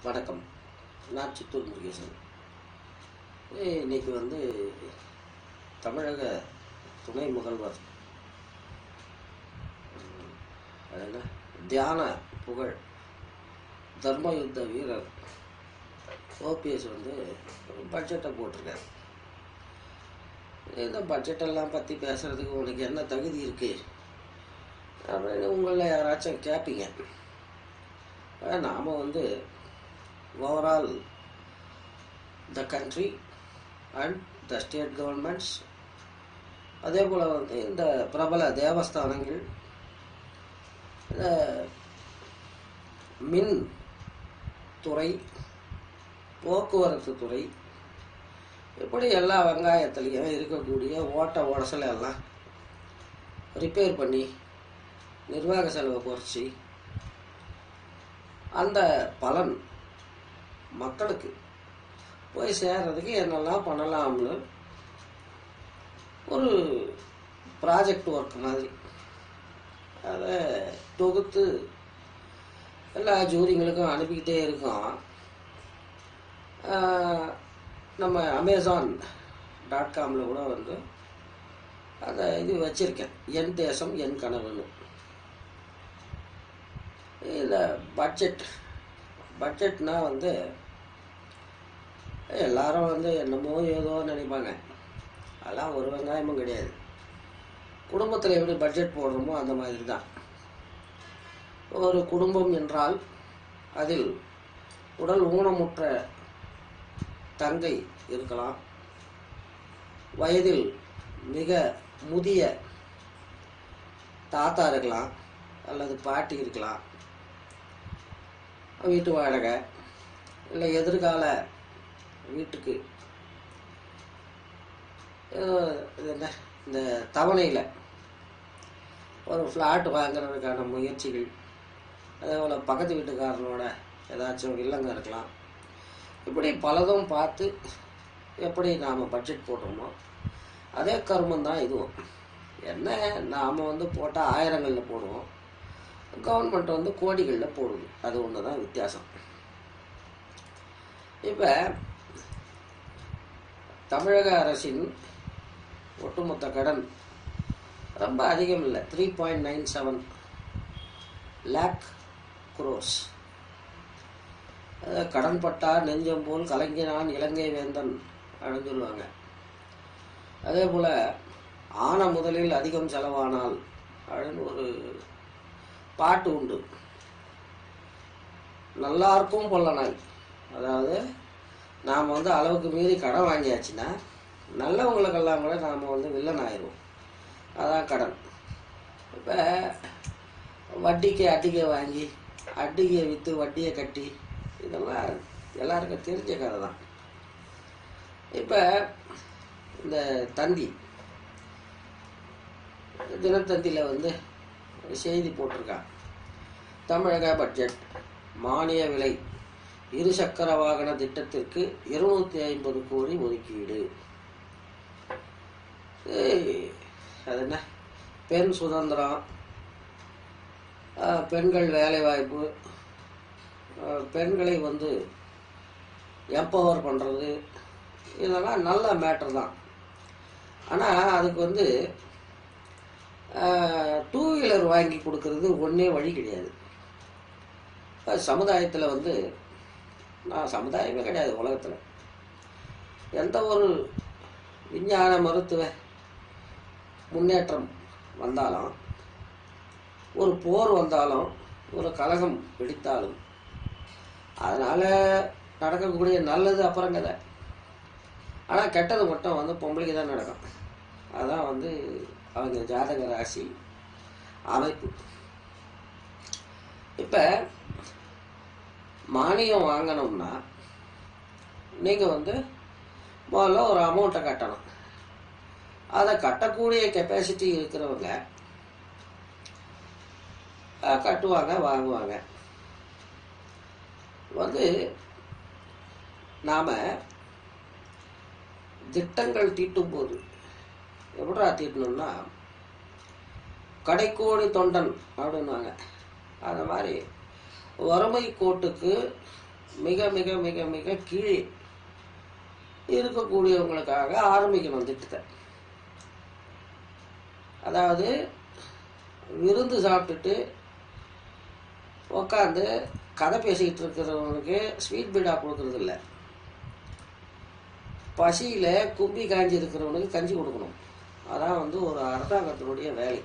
வணக்கம் நான் சித்தூர் முருகேசன் ஏய், இன்னைக்கு வந்து தமிழக துணை முதல்வர் உம், அது என்ன தியான புகழ் தர்மயுத்த வீரர் ஓபிஎஸ் வந்து ஒரு பட்ஜெட்டை போட்டிருக்காரு இந்த பட்ஜெட்டெல்லாம் பற்றி பேசுறதுக்கு உனக்கு என்ன தகுதி இருக்கு அப்படின்னு உங்களில் யாராச்சும் கேட்பீங்க நாம் வந்து overall the country and the state governments அதே போல் வந்து இந்த பிரபல தேவஸ்தானங்கள் இந்த மின் துறை போக்குவரத்து துறை இப்படி எல்லா வெங்காயத்துலேயும் இருக்கக்கூடிய ஓட்ட உடசலை எல்லாம் ரிப்பேர் பண்ணி நிர்வாக செலவை குறைச்சி அந்த பலன் மக்களுக்கு போய் சேர்றதுக்கு என்னெல்லாம் பண்ணலாம்னு ஒரு ப்ராஜெக்ட் ஒர்க் மாதிரி அதை தொகுத்து எல்லா ஜூரிங்களுக்கும் அனுப்பிக்கிட்டே இருக்கோம் ஆஹ், நம்ம அமேசான் டாட் காமில் கூட வந்து அதை இது வச்சுருக்கேன் என் தேசம் என் கனவுன்னு இந்த பட்ஜெட் பட்ஜெட்னா வந்து எல்லாரும் வந்து என்னமோ ஏதோ நினைப்பாங்க அதெல்லாம் ஒரு வெங்காயமும் கிடையாது குடும்பத்தில் எப்படி பட்ஜெட் போடுறோமோ அந்த மாதிரி தான் ஒரு குடும்பம் என்றால் அதில் உடல் ஊனமுற்ற தங்கை இருக்கலாம் வயதில் மிக முதிய தாத்தா இருக்கலாம் அல்லது பாட்டி இருக்கலாம் வீட்டு வாடகை இல்லை எதிர்கால வீட்டுக்கு ஏதோ இது என்ன இந்த தவணையில் ஒரு ஃப்ளாட் வாங்குறதுக்கான முயற்சிகள் அதே போல் பக்கத்து வீட்டுக்காரனோட ஏதாச்சும் இல்லங்க இருக்கலாம் இப்படி பலதும் பார்த்து எப்படி நாம் பட்ஜெட் போடுறோமோ அதே கருமம் தான் இதுவும் என்ன நாம் வந்து போட்டால் ஆயிரங்களில் போடுவோம் கவர்மெண்ட் வந்து கோடிகளில் போடுது அது ஒன்று தான் வித்தியாசம் இப்போ தமிழக அரசின் ஒட்டுமொத்த கடன் ரொம்ப அதிகம் இல்லை three point nine seven lakh crores கடன் பட்டா நெஞ்சம் போல் கலங்கினான் இலங்கை வேந்தன் அப்படின்னு சொல்லுவாங்க அதே போல் ஆன முதலில் அதிகம் செலவானால் அப்படின்னு ஒரு பாட்டு உண்டு நல்லாருக்கும் பொல்லனாய் அதாவது நாம் வந்து அளவுக்கு மீறி கடன் வாங்கியாச்சுன்னா நல்லவங்களுக்கெல்லாம் கூட நாம் வந்து வில்லன் ஆயிடுவோம் அதான் கடன் இப்போ வட்டிக்கு அட்டிக்கை வாங்கி அட்டிக்கையை விற்று வட்டியை கட்டி இதெல்லாம் எல்லாருக்கும் தெரிஞ்ச கதை தான் இப்போ இந்த தந்தி தினத்தந்தியில் வந்து ஒரு செய்தி போட்டிருக்கான் தமிழக பட்ஜெட் மானிய விலை இருசக்கர வாகன திட்டத்திற்கு இருநூத்தி ஐம்பது கோடி ஒதுக்கீடு ஏய், அது என்ன பெண் சுதந்திரம் ஆஹ், பெண்கள் வேலைவாய்ப்பு ஆஹ், பெண்களை வந்து எம்பவர் பண்ணுறது இதெல்லாம் நல்ல மேட்டர் தான் ஆனால் அதுக்கு வந்து டூ வீலர் வாங்கி கொடுக்கறது ஒன்றே வழி கிடையாது இப்ப சமுதாயத்தில் வந்து நான் சமுதாயமே கிடையாது உலகத்தில் எந்த ஒரு விஞ்ஞான மருத்துவ முன்னேற்றம் வந்தாலும் ஒரு போர் வந்தாலும் ஒரு கலகம் வெடித்தாலும் அதனால் நடக்கக்கூடிய நல்லது அப்புறம் கதை ஆனால் கெட்டது மட்டும் வந்து பொம்பளைக்கு தான் நடக்கும் அதான் வந்து அவங்க ஜாதக ராசி அமைப்பு இப்போ மானியம் வாங்கணும்னா நீங்கள் வந்து முதல்ல ஒரு அமௌண்ட்டை கட்டணும் அதை கட்டக்கூடிய கெப்பாசிட்டி இருக்கிறவங்க அஹ், கட்டுவாங்க வாங்குவாங்க வந்து நாம் திட்டங்கள் தீட்டும் போது எப்படா தீட்டணும்னா கடைக்கோடி தொண்டன் அப்படின்னுவாங்க அந்த மாதிரி வறுமை கோட்டுக்கு மிக மிக மிக மிக கீழே இருக்கக்கூடியவங்களுக்காக ஆரம்பிக்கணும் திட்டத்தை அதாவது விருந்து சாப்பிட்டுட்டு உக்காந்து கதை பேசிக்கிட்டு இருக்கிறவனுக்கு ஸ்வீட் பீடா கொடுக்கறது இல்ல பசியில் கும்பி காஞ்சி இருக்கிறவனுக்கு கஞ்சி கொடுக்கணும் அதான் வந்து ஒரு அரசாங்கத்தினுடைய வேலை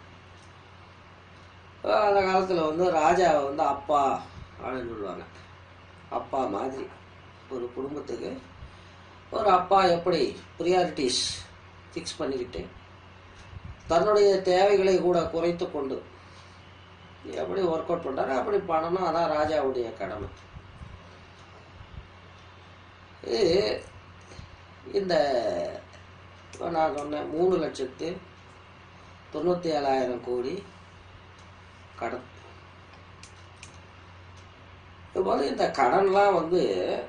அந்த காலத்தில் வந்து ராஜாவை வந்து அப்பா அப்படின்னு சொல்லுவாங்க அப்பா மாதிரி ஒரு குடும்பத்துக்கு ஒரு அப்பா எப்படி ப்ரியாரிட்டிஸ் ஃபிக்ஸ் பண்ணிக்கிட்டு தன்னுடைய தேவைகளை கூட குறைத்து கொண்டு எப்படி ஒர்க் அவுட் பண்ணுறாரு அப்படி பண்ணணும் அதான் ராஜாவுடைய கடமை இது இந்த இப்ப நான் சொன்னேன் மூணு லட்சத்து தொண்ணூற்றி ஏழாயிரம் கோடி கடன் இப்போ வந்து இந்த கடன்லாம் வந்து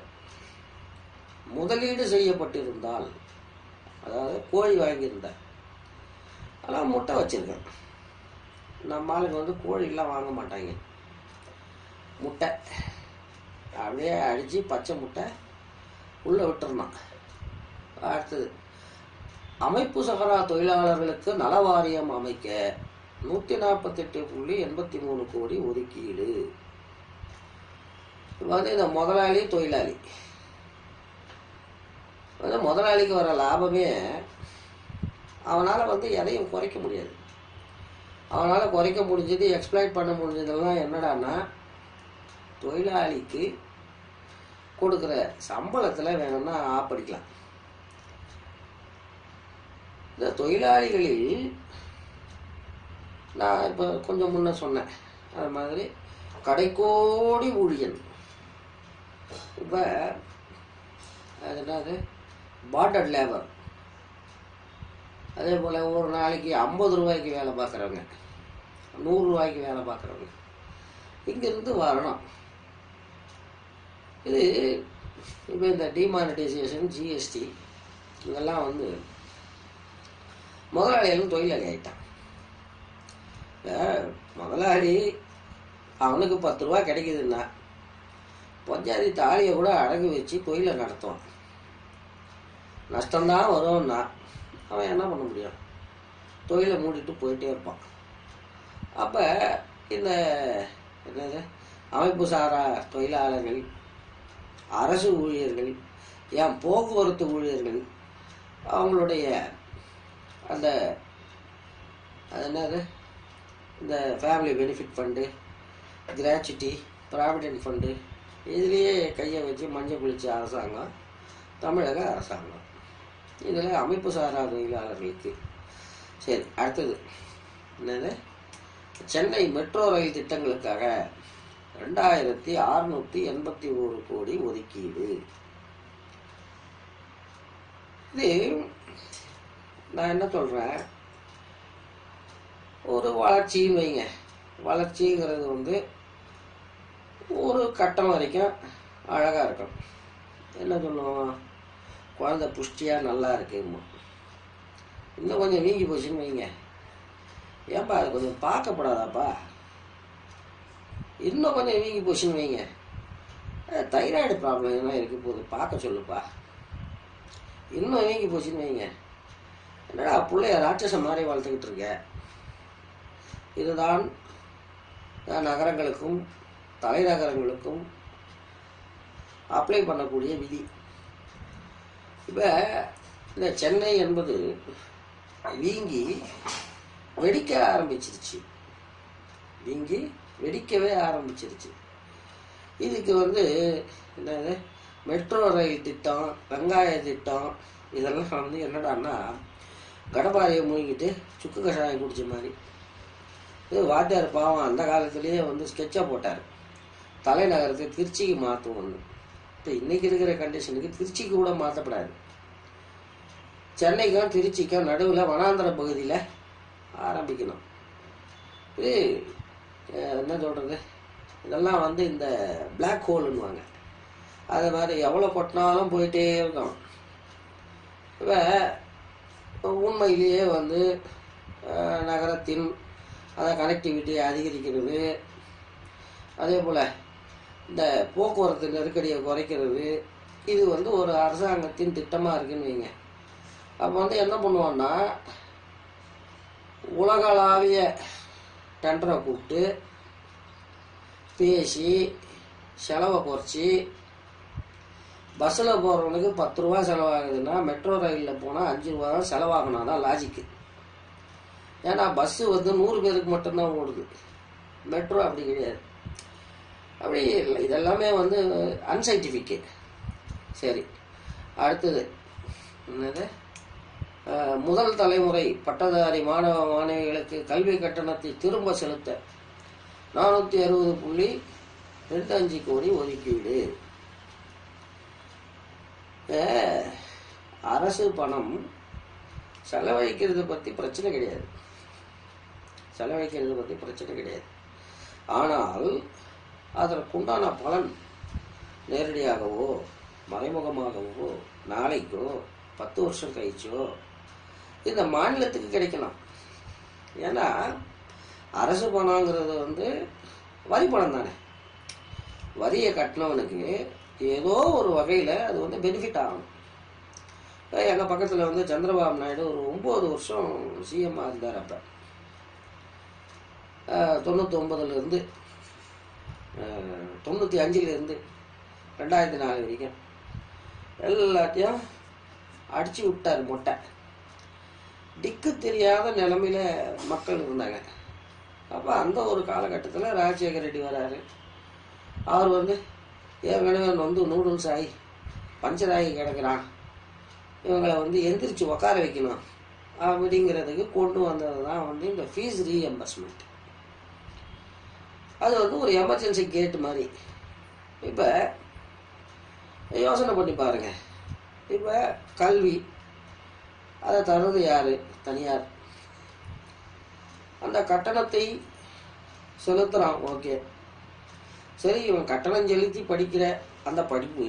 முதலீடு செய்யப்பட்டிருந்தால் அதாவது கோழி வாங்கியிருந்தேன் அதெல்லாம் முட்டை வச்சுருக்கேன் நம்ம ஆளுங்க வந்து கோழிலாம் வாங்க மாட்டாங்க முட்டை அப்படியே அடித்து பச்சை முட்டை உள்ளே விட்டுறணும் அடுத்தது அமைப்பு சகரா தொழிலாளர்களுக்கு நல வாரியம் அமைக்க நூற்றி நாற்பத்தெட்டு புள்ளி எண்பத்தி மூணு கோடி ஒதுக்கீடு இப்போ வந்து இந்த முதலாளி தொழிலாளி வந்து முதலாளிக்கு வர லாபமே அவனால் வந்து எதையும் குறைக்க முடியாது அவனால் குறைக்க முடிஞ்சது எக்ஸ்பிளைட் பண்ண முடிஞ்சதெல்லாம் என்னடான்னா தொழிலாளிக்கு கொடுக்குற சம்பளத்தில் வேணும்னா ஆப்படிக்கலாம் இந்த தொழிலாளிகளில் நான் இப்போ கொஞ்சம் முன்ன சொன்னேன் அது மாதிரி கடைக்கோடி ஊழியன் இப்போ அது என்னது பாண்டட் லேபர் அதே போல் ஒரு நாளைக்கு ஐம்பது ரூபாய்க்கு வேலை பார்க்குறவங்க நூறுரூவாய்க்கு வேலை பார்க்குறவங்க இங்கேருந்து வரணும் இது இப்போ இந்த டிமானிட்டைசேஷன் ஜிஎஸ்டி இதெல்லாம் வந்து முதலாளிகளும் தொழிலாளி ஆகிட்டான் இப்போ முதலாளி அவனுக்கு பத்து ரூபா கிடைக்குதுன்னா பஞ்சாதி தாலியை கூட அடகு வச்சு தொழிலை நடத்துவான் நஷ்டம்தான் வரும்னா அவன் என்ன பண்ண முடியும் தொழிலை மூடிட்டு போயிட்டே இருப்பான் அப்போ இந்த என்னது அமைப்பு சாரா தொழிலாளர்கள் அரசு ஊழியர்கள் ஏன் போக்குவரத்து ஊழியர்கள் அவங்களுடைய அந்த அது என்னது இந்த family benefit fund gratuity provident fund இதுலேயே கையை வச்சு மஞ்சள் குளிச்ச அரசாங்கம் தமிழக அரசாங்கம் இதில் அமைப்பு சாரா தொழிலாளர்களுக்கு சரி அடுத்தது என்னது சென்னை மெட்ரோ ரயில் திட்டங்களுக்காக ரெண்டாயிரத்தி அறுநூற்றி எண்பத்தி ஒரு கோடி ஒதுக்கீடு இது நான் என்ன சொல்கிறேன் ஒரு வளர்ச்சின்னு வைங்க வளர்ச்சிங்கிறது வந்து ஒரு கட்டம் வரைக்கும் அழகாக இருக்கும் என்ன சொல்லுவோம் குழந்தை புஷ்டியாக நல்லா இருக்குமா இன்னும் கொஞ்சம் வீங்கி போச்சுன்னு வைங்க ஏன்பா அது கொஞ்சம் பார்க்கப்படாதாப்பா இன்னும் கொஞ்சம் வீங்கி போச்சுன்னு வைங்க தைராய்டு ப்ராப்ளம் எதனா இருக்க போது பார்க்க சொல்லுப்பா இன்னும் வீங்கி போச்சுன்னு வைங்க என்னடா பிள்ளைய ராட்சசம் மாதிரி வளர்த்துக்கிட்டு இருக்க இதுதான் நகரங்களுக்கும் தலைநகரங்களுக்கும் அப்ளை பண்ணக்கூடிய விதி இப்போ இந்த சென்னை என்பது வீங்கி வெடிக்க ஆரம்பிச்சிருச்சு வீங்கி வெடிக்கவே ஆரம்பிச்சிருச்சு இதுக்கு வந்து என்னது மெட்ரோ ரயில் திட்டம் வெங்காய திட்டம் இதெல்லாம் வந்து என்னடான்னா கடப்பாறையை மூழ்கிட்டு சுக்கு கஷாயம் குடிச்ச மாதிரி இது வாத்தியார் பாவம் அந்த காலத்திலேயே வந்து ஸ்கெட்சாக போட்டார் தலைநகரத்தை திருச்சிக்கு மாற்றுவோம்னு இப்போ இன்னைக்கு இருக்கிற கண்டிஷனுக்கு திருச்சிக்கு கூட மாற்றப்படாது சென்னைக்கும் திருச்சிக்கும் நடுவில் வனாந்தர பகுதியில் ஆரம்பிக்கணும் இது அஹ், என்ன சொல்கிறது இதெல்லாம் வந்து இந்த பிளாக் ஹோல்னுவாங்க அது மாதிரி எவ்வளோ கொட்டினாலும் போயிட்டே இருக்கும் இப்போ உண்மையிலேயே வந்து அஹ், நகரத்தின் அதை கனெக்டிவிட்டி அதிகரிக்கிறது அதே போல் இந்த போக்குவரத்து நெருக்கடியை குறைக்கிறது இது வந்து ஒரு அரசாங்கத்தின் திட்டமாக இருக்குன்னு வைங்க அப்போ வந்து என்ன பண்ணுவோன்னா உலகளாவிய டெண்டரை கூப்பிட்டு பேசி செலவை குறைச்சி பஸ்ஸில் போகிறவனுக்கு பத்து ரூபா செலவாகுதுன்னா மெட்ரோ ரயிலில் போனால் அஞ்சு ரூபா தான் செலவாகணும் தான் லாஜிக்கு ஏன்னா பஸ்ஸு வந்து நூறு பேருக்கு மட்டும்தான் ஓடுது மெட்ரோ அப்படி கிடையாது அப்படி இல்லை இதெல்லாமே வந்து அன்சைன்டிஃபிக்கு சரி அடுத்தது என்னது அஹ், முதல் தலைமுறை பட்டதாரி மாணவ மாணவிகளுக்கு கல்வி கட்டணத்தை திரும்ப செலுத்த நானூற்றி அறுபது புள்ளி ரெண்டு அஞ்சு கோடி ஒதுக்கீடு அஹ், அரசு பணம் செலவழிக்கிறத பற்றி பிரச்சனை கிடையாது செலவழிக்கிறத பற்றி பிரச்சனை கிடையாது ஆனால் அதற்குண்டான பலன் நேரடியாகவோ மறைமுகமாகவோ நாளைக்கோ பத்து வருஷம் கழிச்சோ இந்த மாநிலத்துக்கு கிடைக்கலாம் ஏன்னா அரசு பணங்கிறது வந்து வரி பணம் தானே வரியை கட்டினவனுக்கு ஏதோ ஒரு வகையில் அது வந்து பெனிஃபிட் ஆகும் எங்கள் பக்கத்தில் வந்து சந்திரபாபு நாயுடு ஒரு ஒம்பது வருஷம் சிஎம்மாக இருந்தார் அப்போ தொண்ணூற்றி ஒம்பதுலேருந்து தொண்ணூற்றி அஞ்சுலேருந்து ரெண்டாயிரத்தி நாலு வரைக்கும் எல்லாத்தையும் அடிச்சு விட்டார் மொட்டை திக்கு தெரியாத நிலமையில மக்கள் இருந்தாங்க அப்போ அந்த ஒரு காலகட்டத்தில் ராஜசேகர ரெட்டி வராரு அவர் வந்து ஏற்கனவே வந்து நூடுல்ஸ் ஆகி பஞ்சர் ஆகி கிடக்குறான் இவங்களை வந்து எந்திரிச்சு உட்கார வைக்கணும் அப்படிங்கிறதுக்கு கொண்டு வந்தது தான் வந்து இந்த ஃபீஸ் ரீஎம்பர்ஸ்மெண்ட் அது வந்து ஒரு எமர்ஜென்சி கேட் மாதிரி இப்போ யோசனை பண்ணி பாருங்க இப்போ கல்வி அதை தர்றது யாரு தனியார் அந்த கட்டணத்தை செலுத்துறான் ஓகே சரி இவன் கட்டணம் செலுத்தி படிக்கிற அந்த படிப்பு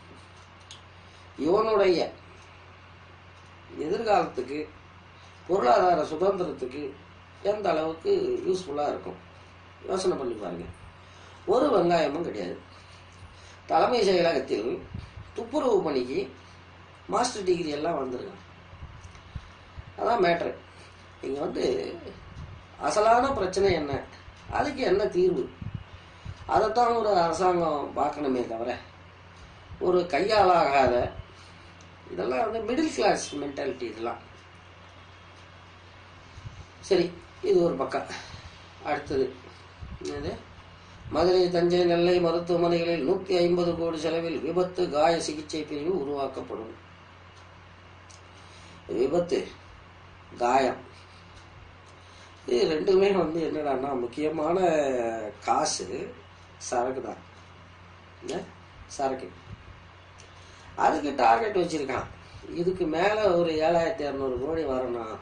இவனுடைய எதிர்காலத்துக்கு பொருளாதார சுதந்திரத்துக்கு எந்த அளவுக்கு யூஸ்ஃபுல்லாக இருக்கும் யோசனை பண்ணி பாருங்க ஒரு வெங்காயமும் கிடையாது தலைமை செயலகத்தில் துப்புரவு பணிக்கு மாஸ்டர் டிகிரி எல்லாம் வந்திருக்கான் அதான் மேட்ரு இங்கே வந்து அசலான பிரச்சனை என்ன அதுக்கு என்ன தீர்வு அதைத்தான் ஒரு அரசாங்கம் பார்க்கணுமே தவிர ஒரு கையாளாகாத இதெல்லாம் வந்து மிடில் கிளாஸ் மென்டாலிட்டி இதெல்லாம் சரி இது ஒரு பக்கம் அடுத்தது என்னது மதுரை தஞ்சை நெல்லை மருத்துவமனைகளில் நூற்றி ஐம்பது கோடி செலவில் விபத்து காய சிகிச்சை பிரிவு உருவாக்கப்படும் விபத்து காயம் இது ரெண்டுமே வந்து என்னடான்னா முக்கியமான காசு சரக்கு தான் என்ன? சரக்கு அதுக்கு டார்கெட் வச்சிருக்கான் இதுக்கு மேல ஒரு ஏழாயிரத்தி இரநூறு கோடி வரணும்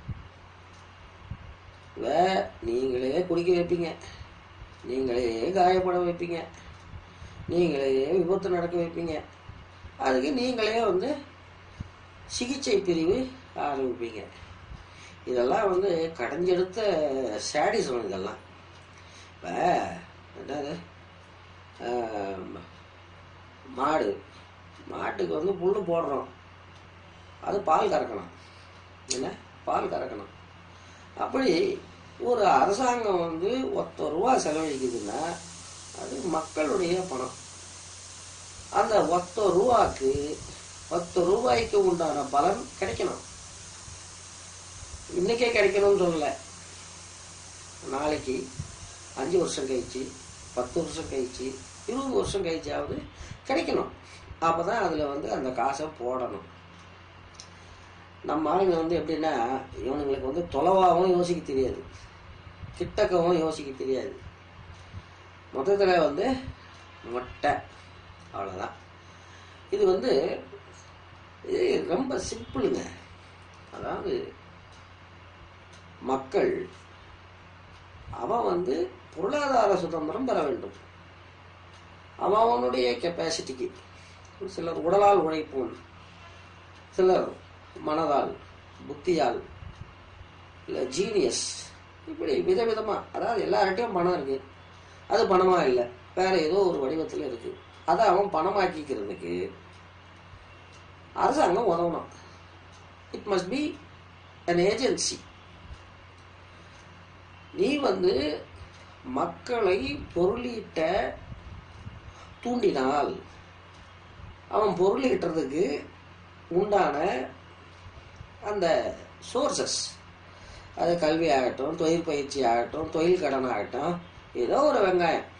வே நீங்களே குடிக்க வைப்பீங்க நீங்களே காயப்பட வைப்பீங்க நீங்களே விபத்து நடக்க வைப்பீங்க அதுக்கு நீங்களே வந்து சிகிச்சை பிரிவு ஆரம்பிப்பீங்க இதெல்லாம் வந்து கடைஞ்செடுத்த சாடிசம் இதெல்லாம் இப்போ என்னது ஆம், மாடு மாட்டுக்கு வந்து புல் போடுறோம் அது பால் கறக்கணும் என்ன பால் கறக்கணும் அப்படி ஒரு அரசாங்கம் வந்து ஒத்த ரூபா செலவழிக்குதுன்னா அது மக்களுடைய பணம் அந்த ஒத்த ரூபாக்கு பத்து ரூபாய்க்கு உண்டான பலன் கிடைக்கணும் இன்னைக்கே கிடைக்கணும்னு சொல்லலை நாளைக்கு அஞ்சு வருஷம் கழிச்சு பத்து வருஷம் கழிச்சு இருபது வருஷம் கழிச்சாவது கிடைக்கணும் அப்போ தான் அதில் வந்து அந்த காசை போடணும் நம்ம ஆளுங்க வந்து எப்படின்னா இவனுங்களுக்கு வந்து தொலைவாகவும் யோசிக்க தெரியாது கிட்டக்கவும் யோசிக்க தெரியாது மொத்தத்தில் வந்து மொட்டை அவ்வளோதான் இது வந்து இது ரொம்ப சிம்பிளுங்க அதாவது மக்கள் அவன் வந்து பொருளாதார சுதந்திரம் பெற வேண்டும் அவன் அவனுடைய கெப்பாசிட்டிக்கு சிலர் உடலால் உழைப்போம் சிலர் மனதால் புத்தியால் இல்லை ஜீனியஸ் இப்படி விதவிதமாக அதாவது எல்லார்கிட்டையும் பணம் இருக்கு அது பணமாக இல்லை வேற ஏதோ ஒரு வடிவத்தில் இருக்கு அதை அவன் பணமாக்கிக்கிறதுக்கு அரசாங்கம் உதவணும் it must be an agency நீ வந்து மக்களை பொருளீட்ட தூண்டினால் அவன் பொருளீட்டுறதுக்கு உண்டான அந்த சோர்சஸ் அது கல்வி ஆகட்டும் தொழில் பயிற்சி ஆகட்டும் தொழில் கடன் ஆகட்டும் ஏதோ ஒரு வெங்காயம்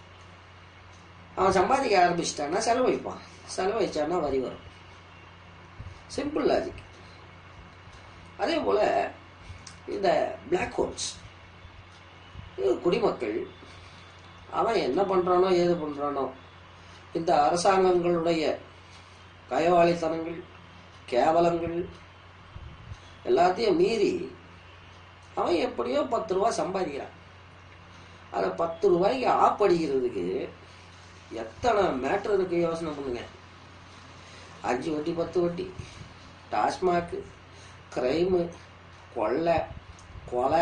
அவன் சம்பாதிக்க ஆரம்பிச்சிட்டான்னா செலவழிப்பான் செலவழிச்சான்னா வரி வரும் சிம்பிள் லாஜிக் அதே போல் இந்த பிளாக் ஹோல்ஸ் இது குடிமக்கள் அவன் என்ன பண்ணுறானோ ஏது பண்ணுறானோ இந்த அரசாங்கங்களுடைய கயவாளித்தனங்கள் கேவலங்கள் எல்லாத்தையும் மீறி அவன் எப்படியோ பத்து ரூபா சம்பாதிக்கிறான் அதை பத்து ரூபாய்க்கு ஆப் அடிக்கிறதுக்கு எத்தனை மேட்ரு இருக்கு யோசனை பண்ணுங்க அஞ்சு வட்டி பத்து வட்டி டாஸ்மாக்கு கிரைமு கொள்ளை கொலை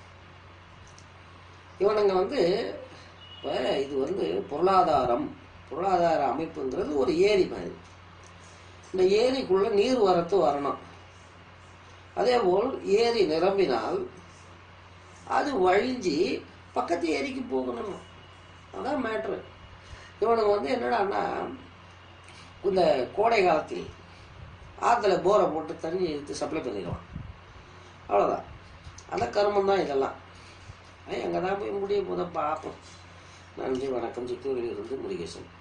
இவனுங்க வந்து இப்போ இது வந்து பொருளாதாரம் பொருளாதார அமைப்புங்கிறது ஒரு ஏரி மாதிரி இந்த ஏரிக்குள்ள நீர் வரத்து வரணும் அதே போல் ஏரி நிரம்பினால் அது வழிஞ்சி பக்கத்து ஏரிக்கு போகணும் அதான் மேட்ரு இவனுக்கு வந்து என்னடான்னா இந்த கோடை காலத்தில் ஆற்றுல போரை போட்டு தண்ணி எடுத்து சப்ளை பண்ணிடுவான் அவ்வளோதான் அந்த கருமம் தான் இதெல்லாம் எங்கே தான் போய் முடிய போதை பார்ப்போம் நன்றி வணக்கம் சித்தூரில் இருந்து முருகேசன்